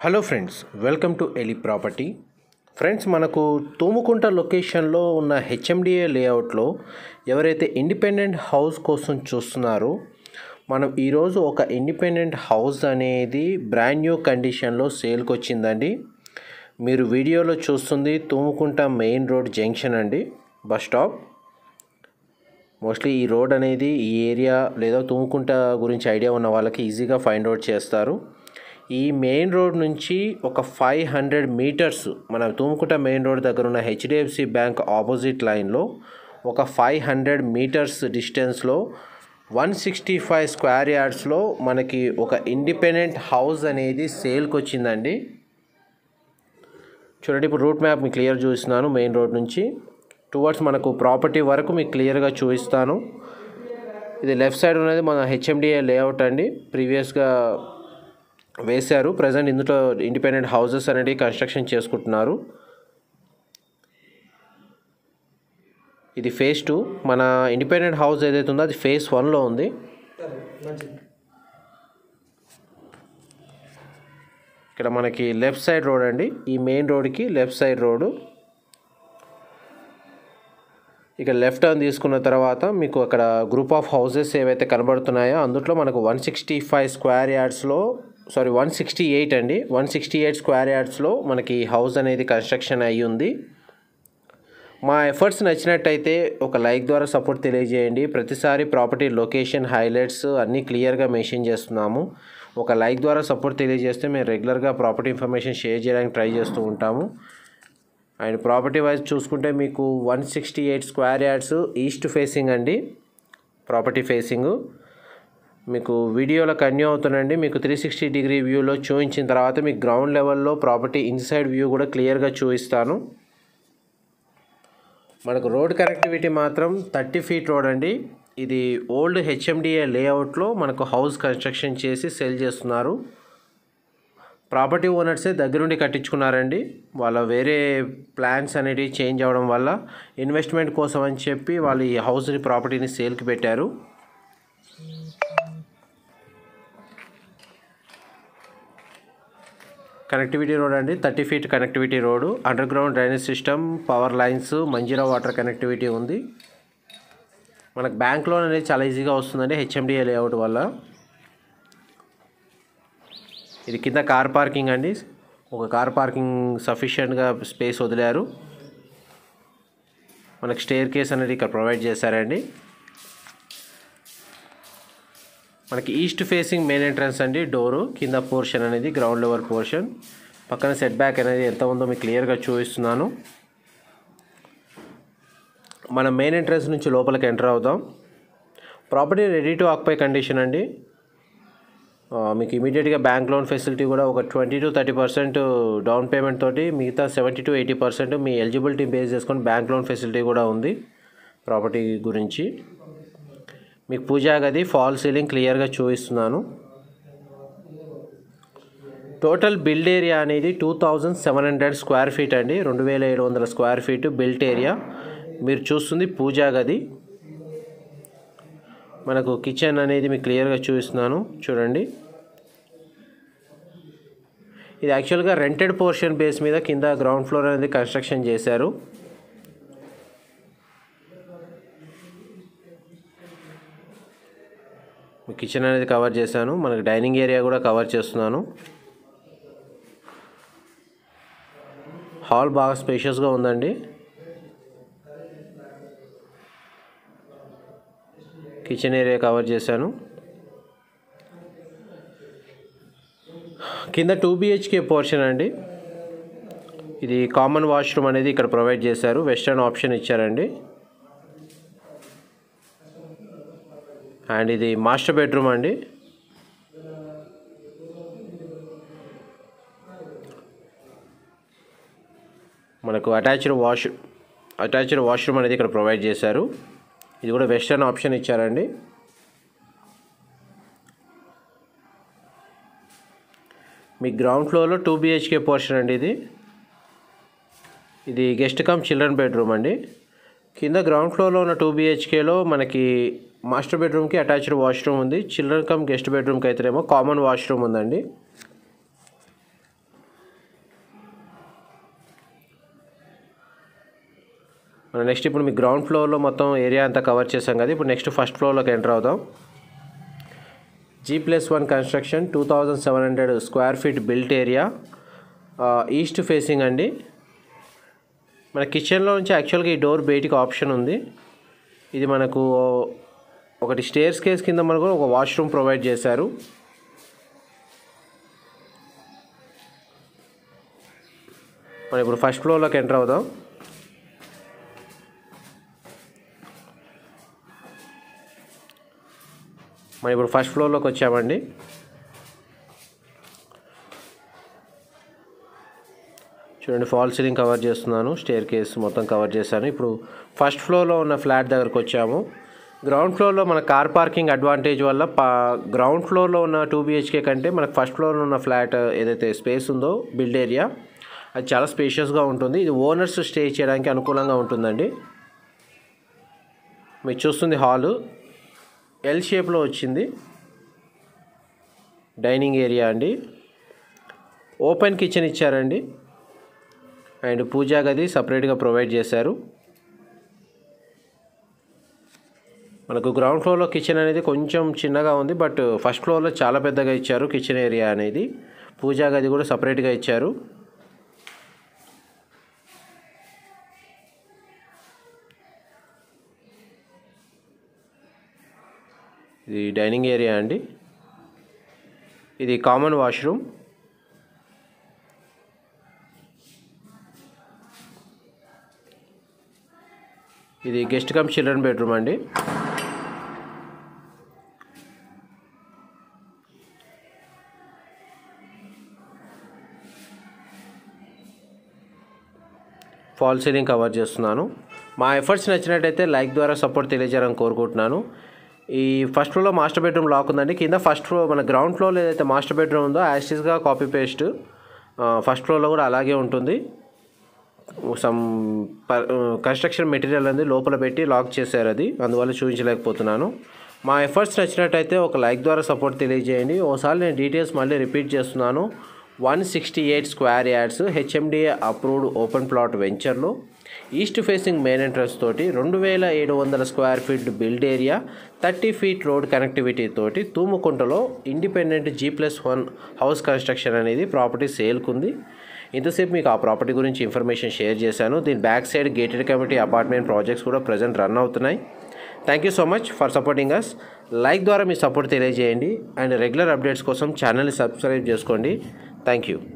hello friends welcome to Eli property friends మనకు తూముకుంట లొకేషన్లో ఉన్న హెచ్ఎండిఏ లేఅవుట్లో ఎవరైతే ఇండిపెండెంట్ హౌస్ కోసం చూస్తున్నారో మనం ఈరోజు ఒక ఇండిపెండెంట్ హౌస్ అనేది బ్రాండ్ న్యూ కండిషన్లో సేల్కి వచ్చిందండి మీరు వీడియోలో చూస్తుంది తూముకుంట మెయిన్ రోడ్ జంక్షన్ అండి బస్ స్టాప్ మోస్ట్లీ ఈ రోడ్ అనేది ఈ ఏరియా లేదా తుమ్ముకుంట గురించి ఐడియా ఉన్న వాళ్ళకి ఈజీగా ఫైండ్ అవుట్ చేస్తారు ఈ మెయిన్ రోడ్ నుంచి ఒక ఫైవ్ హండ్రెడ్ మీటర్స్ మన తుమ్ముకుంట మెయిన్ రోడ్ దగ్గర ఉన్న హెచ్డిఎఫ్సి బ్యాంక్ ఆపోజిట్ లైన్లో ఒక ఫైవ్ హండ్రెడ్ మీటర్స్ డిస్టెన్స్లో వన్ సిక్స్టీ ఫైవ్ స్క్వేర్ యార్డ్స్లో మనకి ఒక ఇండిపెండెంట్ హౌస్ అనేది సేల్కి వచ్చిందండి చూడండి ఇప్పుడు రూట్ మ్యాప్ మీకు క్లియర్ చూపిస్తున్నాను మెయిన్ రోడ్ నుంచి టువర్డ్స్ మనకు ప్రాపర్టీ వరకు మీకు క్లియర్గా చూపిస్తాను ఇది లెఫ్ట్ సైడ్ ఉన్నది మన హెచ్ఎండిఏ లేఅవుట్ అండి ప్రీవియస్గా వేశారు ప్రజెంట్ ఇందులో ఇండిపెండెంట్ హౌసెస్ అనేది కన్స్ట్రక్షన్ చేసుకుంటున్నారు ఇది ఫేజ్ టూ మన ఇండిపెండెంట్ హౌస్ ఏదైతే ఉందో అది ఫేజ్ వన్లో ఉంది ఇక్కడ మనకి లెఫ్ట్ సైడ్ రోడ్ అండి ఈ మెయిన్ రోడ్కి లెఫ్ట్ సైడ్ రోడ్డు ఇక లెఫ్ట్ టర్న్ తీసుకున్న తర్వాత మీకు అక్కడ గ్రూప్ ఆఫ్ హౌసెస్ ఏవైతే కనబడుతున్నాయో అందులో మనకు వన్ సిక్స్టీ ఫైవ్ స్క్వేర్ యార్డ్స్లో సారీ వన్ సిక్స్టీ ఎయిట్ అండి వన్ సిక్స్టీ ఎయిట్ స్క్వేర్ యార్డ్స్లో మనకి హౌస్ అనేది కన్స్ట్రక్షన్ అయ్యి ఉంది మా ఎఫర్ట్స్ నచ్చినట్టయితే ఒక లైక్ ద్వారా సపోర్ట్ తెలియజేయండి ప్రతిసారి ప్రాపర్టీ లొకేషన్ హైలైట్స్ అన్నీ క్లియర్గా మెన్షన్ చేస్తున్నాము ఒక లైక్ ద్వారా సపోర్ట్ తెలియజేస్తే మేము రెగ్యులర్గా ప్రాపర్టీ ఇన్ఫర్మేషన్ షేర్ చేయడానికి ట్రై చేస్తూ ఉంటాము అండ్ ప్రాపర్టీ వైజ్ చూసుకుంటే మీకు one sixty eight square yards east facing అండి ప్రాపర్టీ ఫేసింగ్ మీకు వీడియోలో కన్యూ అవుతుందండి మీకు త్రీ సిక్స్టీ డిగ్రీ వ్యూలో చూపించిన తర్వాత మీకు గ్రౌండ్ లెవెల్లో ప్రాపర్టీ ఇన్సైడ్ వ్యూ కూడా క్లియర్గా చూపిస్తాను మనకు రోడ్ కనెక్టివిటీ మాత్రం థర్టీ ఫీట్ రోడ్ అండి ఇది ఓల్డ్ హెచ్ఎండిఏ లేఅవుట్లో మనకు హౌస్ కన్స్ట్రక్షన్ చేసి సెల్ చేస్తున్నారు ప్రాపర్టీ ఓనర్సే దగ్గరుండి కట్టించుకున్నారండి వాళ్ళ వేరే ప్లాన్స్ అనేవి చేంజ్ అవ్వడం వల్ల ఇన్వెస్ట్మెంట్ కోసం అని చెప్పి వాళ్ళు ఈ హౌస్ని ప్రాపర్టీని సేల్కి పెట్టారు కనెక్టివిటీ రోడ్ అండి thirty feet connectivity road underground drainage system power lines Manjeera water connectivity ఉంది మనకు బ్యాంక్ లోన్ అనేది చాలా ఈజీగా వస్తుందండి హెచ్ఎండిఏ లేఅవుట్ వల్ల ఇది కింద కార్ పార్కింగ్ అండి ఒక కార్ పార్కింగ్ సఫిషియెంట్గా స్పేస్ వదిలారు మనకు స్టేర్ కేస్ అనేది ఇక్కడ ప్రొవైడ్ చేశారండి మనకి ఈస్ట్ ఫేసింగ్ మెయిన్ ఎంట్రన్స్ అండి డోరు కింద పోర్షన్ అనేది గ్రౌండ్ లెవెల్ పోర్షన్ పక్కన సెట్ బ్యాక్ అనేది ఎంత ఉందో మీకు క్లియర్గా చూపిస్తున్నాను మనం మెయిన్ ఎంట్రన్స్ నుంచి లోపలికి ఎంటర్ అవుదాం property ready to occupy condition అండి మీకు ఇమీడియట్గా బ్యాంక్ లోన్ ఫెసిలిటీ కూడా ఒక twenty to thirty percent down payment తోటి మిగతా సెవెంటీ టు ఎయిటీ పర్సెంట్ మీ ఎలిజిబిలిటీ బేస్ చేసుకొని బ్యాంక్ లోన్ ఫెసిలిటీ కూడా ఉంది ప్రాపర్టీ గురించి మీకు పూజా గది ఫాల్ సీలింగ్ క్లియర్గా చూపిస్తున్నాను టోటల్ బిల్డ్ ఏరియా అనేది two thousand seven hundred square feet అండి రెండు వేల ఏడు వందల స్క్వేర్ ఫీట్ బిల్ట్ ఏరియా మీరు చూస్తుంది పూజా గది మనకు కిచెన్ అనేది మీకు క్లియర్గా చూపిస్తున్నాను చూడండి ఇది యాక్చువల్గా రెంటెడ్ పోర్షన్ బేస్ మీద కింద గ్రౌండ్ ఫ్లోర్ అనేది కన్స్ట్రక్షన్ చేశారు మీ కిచెన్ అనేది కవర్ చేశాను మనకు డైనింగ్ ఏరియా కూడా కవర్ చేస్తున్నాను హాల్ బాగా స్పేషియస్గా ఉందండి కిచెన్ ఏరియా కవర్ చేశాను కింద టూ బిహెచ్కే పోర్షన్ అండి ఇది కామన్ వాష్రూమ్ అనేది ఇక్కడ ప్రొవైడ్ చేశారు వెస్టర్న్ ఆప్షన్ ఇచ్చారండి అండ్ ఇది మాస్టర్ బెడ్రూమ్ అండి మనకు అటాచ్డ్ వాష్ అటాచ్డ్ వాష్రూమ్ అనేది ఇక్కడ ప్రొవైడ్ చేశారు ఇది కూడా వెస్టర్న్ ఆప్షన్ ఇచ్చారండి మీ గ్రౌండ్ ఫ్లోర్లో టూ బిహెచ్కే పోర్షన్ అండి ఇది ఇది గెస్ట్ కమ్ చిల్డ్రన్ బెడ్రూమ్ అండి కింద గ్రౌండ్ ఫ్లోర్లో ఉన్న టూ బిహెచ్కేలో మనకి మాస్టర్ బెడ్రూమ్కి అటాచ్డ్ వాష్రూమ్ ఉంది చిల్డ్రన్ కమ్ గెస్ట్ బెడ్రూమ్కి అయితేనేమో కామన్ వాష్రూమ్ ఉందండి మనం నెక్స్ట్ ఇప్పుడు మీ గ్రౌండ్ ఫ్లోర్లో మొత్తం ఏరియా అంతా కవర్ చేసాం కదా ఇప్పుడు నెక్స్ట్ ఫస్ట్ ఫ్లోర్లోకి ఎంటర్ అవుదాం G plus one construction two thousand seven hundred square feet built area east facing అండి మన కిచెన్లో నుంచి యాక్చువల్గా ఈ డోర్ బయటికి ఆప్షన్ ఉంది ఇది మనకు ఒకటి స్టేర్స్ కేస్ కింద మనకు ఒక వాష్రూమ్ ప్రొవైడ్ చేశారు మనం ఇప్పుడు ఫస్ట్ ఫ్లోర్లోకి ఎంటర్ అవుదాం మనం ఇప్పుడు ఫస్ట్ ఫ్లోర్లోకి వచ్చామండి చూడండి ఫాల్ సీలింగ్ కవర్ చేస్తున్నాను స్టేర్ కేస్ మొత్తం కవర్ చేశాను ఇప్పుడు ఫస్ట్ ఫ్లోర్లో ఉన్న ఫ్లాట్ దగ్గరకు వచ్చాము గ్రౌండ్ ఫ్లోర్లో మన కార్ పార్కింగ్ అడ్వాంటేజ్ వల్ల పా గ్రౌండ్ ఫ్లోర్లో ఉన్న టూ బిహెచ్కే కంటే మనకు ఫస్ట్ ఫ్లోర్లో ఉన్న ఫ్లాట్ ఏదైతే స్పేస్ ఉందో బిల్డ్ ఏరియా అది చాలా స్పేషియస్గా ఉంటుంది ఇది ఓనర్స్ స్టే చేయడానికి అనుకూలంగా ఉంటుందండి మీరు చూస్తుంది హాలు ఎల్ షేప్లో వచ్చింది డైనింగ్ ఏరియా అండి ఓపెన్ కిచెన్ ఇచ్చారండి అండ్ పూజా గది సపరేట్గా ప్రొవైడ్ చేశారు మనకు గ్రౌండ్ ఫ్లోర్లో కిచెన్ అనేది కొంచెం చిన్నగా ఉంది బట్ ఫస్ట్ ఫ్లోర్లో చాలా పెద్దగా ఇచ్చారు కిచెన్ ఏరియా అనేది పూజా గది కూడా సపరేట్గా ఇచ్చారు ఇది డైనింగ్ ఏరియా అండి ఇది కామన్ వాష్రూమ్ ఇది గెస్ట్ కమ్ చిల్డ్రన్ బెడ్రూమ్ అండి ఫాల్ సీలింగ్ కవర్ చేస్తున్నాను మా ఎఫర్ట్స్ నచ్చినట్టయితే లైక్ ద్వారా సపోర్ట్ తెలియజేయాలని కోరుకుంటున్నాను ఈ ఫస్ట్ ఫ్లోర్లో మాస్టర్ బెడ్రూమ్ లాక్ ఉందండి కింద ఫస్ట్ ఫ్లోర్ మన గ్రౌండ్ ఫ్లోర్లో ఏదైతే మాస్టర్ బెడ్రూమ్ ఉందో యాస్టిస్గా కాపీ పేస్ట్ ఫస్ట్ ఫ్లోర్లో కూడా అలాగే ఉంటుంది సమ్ కన్స్ట్రక్షన్ మెటీరియల్ అనేది లోపల పెట్టి లాక్ చేశారు అది అందువల్ల చూపించలేకపోతున్నాను మా ఎఫర్ట్స్ నచ్చినట్టయితే ఒక లైక్ ద్వారా సపోర్ట్ తెలియజేయండి ఓసారి నేను డీటెయిల్స్ మళ్ళీ రిపీట్ చేస్తున్నాను one sixty eight square yards HMDA approved open plot వెంచర్లో ఈస్ట్ ఫేసింగ్ మెయిన్ ఎంట్రన్స్ తోటి రెండు వేల ఏడు వందల square feet build area thirty feet road connectivity తోటి తూముకుంటలో independent G plus one house construction అనేది ప్రాపర్టీ సేల్కుంది ఇంతసేపు మీకు ఆ ప్రాపర్టీ గురించి ఇన్ఫర్మేషన్ షేర్ చేశాను దీని back side gated community apartment projects కూడా ప్రజెంట్ రన్ అవుతున్నాయి thank you so much for supporting us like ద్వారా మీ సపోర్ట్ తెలియజేయండి అండ్ రెగ్యులర్ అప్డేట్స్ కోసం ఛానల్ని సబ్స్క్రైబ్ చేసుకోండి థ్యాంక్ యూ